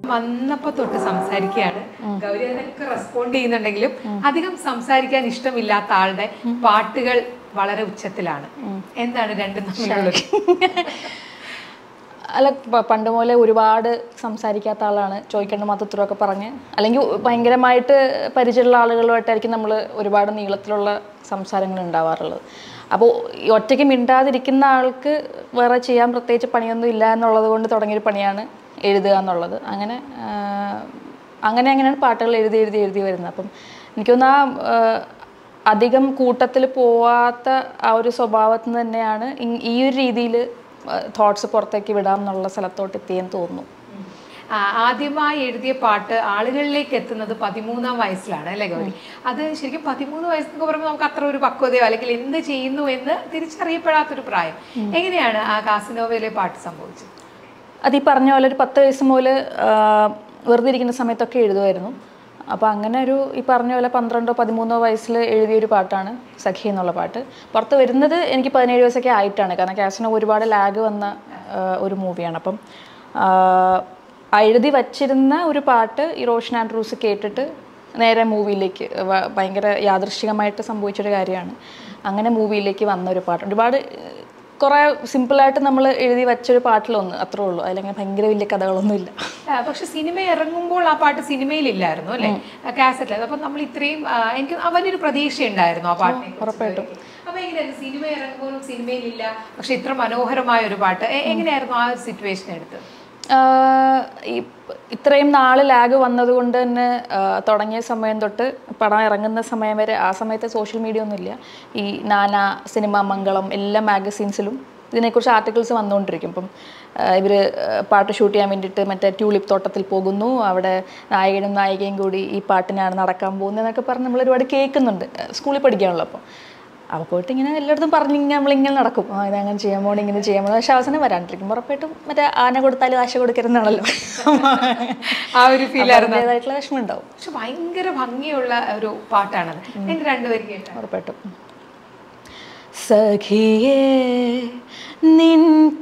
വന്നപ്പോ തൊട്ട് സംസാരിക്കുകയാണ് ഗൗരി അതിനൊക്കെ റെസ്പോണ്ട് ചെയ്യുന്നുണ്ടെങ്കിലും അധികം സംസാരിക്കാൻ ഇഷ്ടമില്ലാത്ത ആളുടെ പാട്ടുകൾ വളരെ ഉച്ചത്തിലാണ് എന്താണ് രണ്ടും തമ്മിലുള്ളത് അല്ല പ- പണ്ട് മുതലേ ഒരുപാട് സംസാരിക്കാത്ത ആളാണ് ചോദിക്കേണ്ട മാത്രത്തിലൊക്കെ പറഞ്ഞ് അല്ലെങ്കിൽ ഭയങ്കരമായിട്ട് പരിചയമുള്ള ആളുകളുമായിട്ടായിരിക്കും നമ്മൾ ഒരുപാട് നീളത്തിലുള്ള സംസാരങ്ങൾ ഉണ്ടാവാറുള്ളത് അപ്പോൾ ഈ ഒറ്റയ്ക്ക് മിണ്ടാതിരിക്കുന്ന ആൾക്ക് വേറെ ചെയ്യാൻ പ്രത്യേകിച്ച് പണിയൊന്നും ഇല്ല എന്നുള്ളത് കൊണ്ട് തുടങ്ങിയൊരു പണിയാണ് എഴുതുക എന്നുള്ളത് അങ്ങനെ ആ, അങ്ങനെ അങ്ങനെയാണ് പാട്ടുകൾ എഴുതി എഴുതി എഴുതി വരുന്നത് അപ്പം എനിക്കൊന്ന് ആ ആ, അധികം കൂട്ടത്തിൽ പോവാത്ത ആ ഒരു സ്വഭാവത്തിൽ നിന്ന് തന്നെയാണ് ഇ- ഈ ഒരു രീതിയിൽ തോട്ട്സ് പുറത്തേക്ക് വിടാം എന്നുള്ള സ്ഥലത്തോട്ട് എത്തിയെന്ന് തോന്നുന്നു ആ, ആദ്യമായി എഴുതിയ പാട്ട് ആളുകളിലേക്ക് എത്തുന്നത് പതിമൂന്നാം വയസ്സിലാണ് അല്ലേ ഗൗരി അത് ശരിക്കും പതിമൂന്ന് വയസ്സെന്നൊക്കെ പറയുമ്പോൾ നമുക്ക് അത്ര ഒരു പക്വതയോ അല്ലെങ്കിൽ എന്ത് ചെയ്യുന്നു എന്ന് തിരിച്ചറിയപ്പെടാത്തൊരു പ്രായം എങ്ങനെയാണ് ആ കാസിനോവയിലെ പാട്ട് സംഭവിച്ചത് അത് ഈ പറഞ്ഞ പോലെ ഒരു പത്ത് വയസ്സ് മുതൽ വെറുതെ ഇരിക്കുന്ന സമയത്തൊക്കെ എഴുതുമായിരുന്നു അപ്പോൾ അങ്ങനെ ഒരു ഈ പറഞ്ഞ പോലെ പന്ത്രണ്ടോ പതിമൂന്നോ വയസ്സിൽ എഴുതിയൊരു പാട്ടാണ് സഖി എന്നുള്ള പാട്ട് പുറത്ത് വരുന്നത് എനിക്ക് പതിനേഴ് വയസ്സൊക്കെ ആയിട്ടാണ് കാരണം കാസിനോ ഒരുപാട് ലാഗ് വന്ന ആ, ഒരു മൂവിയാണ് അപ്പം ആ, ആ എഴുതി വച്ചിരുന്ന ഒരു പാട്ട് ഈ റോഷൻ ആൻഡ്രൂസ് കേട്ടിട്ട് നേരെ മൂവിയിലേക്ക് വ- ഭയങ്കര യാദൃശ്ചികമായിട്ട് സംഭവിച്ചൊരു കാര്യമാണ് അങ്ങനെ മൂവിയിലേക്ക് വന്ന ഒരു പാട്ട് ഒരുപാട് കുറേ സിമ്പിളായിട്ട് നമ്മൾ എഴുതി വച്ചൊരു പാട്ടിലൊന്ന് അത്രേ ഉള്ളൂ അതിലങ്ങനെ ഭയങ്കര വലിയ കഥകളൊന്നുമില്ല ആ, പക്ഷെ സിനിമ ഇറങ്ങുമ്പോൾ ആ പാട്ട് സിനിമയിലില്ലായിരുന്നു അല്ലേ കാസറ്റിൽ അപ്പൊ നമ്മൾ ഇത്രയും ആ, എനിക്ക് അവനൊരു പ്രതീക്ഷ ഉണ്ടായിരുന്നു ആ പാട്ടിനെ ഉറപ്പായിട്ടും അപ്പൊ എങ്ങനെയായിരുന്നു സിനിമ ഇറങ്ങുമ്പോഴും സിനിമയിലില്ല പക്ഷെ ഇത്ര മനോഹരമായ ഒരു പാട്ട് എ- എങ്ങനെയായിരുന്നു ആ ഒരു സിറ്റുവേഷൻ എടുത്തത് ആഹ് ഈ ഇത്രയും നാൾ ലാഗ് വന്നതുകൊണ്ട് തന്നെ ആഹ് തുടങ്ങിയ സമയം തൊട്ട് പടം ഇറങ്ങുന്ന സമയം വരെ ആ സമയത്ത് സോഷ്യൽ മീഡിയ ഒന്നുമില്ല ഈ നാന സിനിമ മംഗളം എല്ലാ മാഗസീൻസിലും ഇതിനെക്കുറിച്ച് ആർട്ടിക്കിൾസ് വന്നുകൊണ്ടിരിക്കും ഇപ്പം ഇവർ പാട്ട് ഷൂട്ട് ചെയ്യാൻ വേണ്ടിയിട്ട് മറ്റേ ട്യൂലിപ്പ് തോട്ടത്തിൽ പോകുന്നു അവിടെ നായകനും നായികയും കൂടി ഈ പാട്ടിനാണ് നടക്കാൻ പോകുന്നത് എന്നൊക്കെ പറഞ്ഞ് നമ്മൾ ഒരുപാട് കേൾക്കുന്നുണ്ട് സ്കൂളിൽ പഠിക്കാനുള്ള അപ്പം അപ്പോൾ പോയിട്ട് ഇങ്ങനെ എല്ലായിടത്തും പറഞ്ഞ് ഇങ്ങനെ നമ്മളിങ്ങനെ നടക്കും ആ ഇതങ്ങനെ ചെയ്യാൻ പോകണം ഇങ്ങനെ ചെയ്യാൻ പോകണം പക്ഷെ അവസാനം വരാണ്ടിരിക്കും ഉറപ്പായിട്ടും മറ്റേ ആന കൊടുത്താലും ആശ കൊടുക്കരുന്നാണല്ലോ ആ ഒരു ഫീൽ അതിൻ്റെതായിട്ടുള്ള വിഷമം ഉണ്ടാവും പക്ഷെ ഭയങ്കര ഭംഗിയുള്ള ഒരു പാട്ടാണത് എനിക്ക് രണ്ടുപേരും കേട്ടോ ഉറപ്പായിട്ടും സഖിയേ നിൻ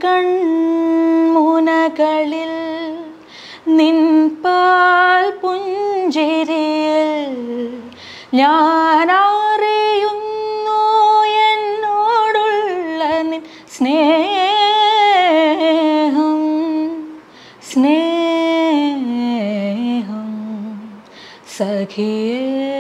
കൺമുനകളിൽ നിൻ പാൽ പുഞ്ചിരിയിൽ ഞാൻ അറിയുന്നു എന്നോടുള്ള നിൻ സ്നേഹം സ്നേഹം സഖിയേ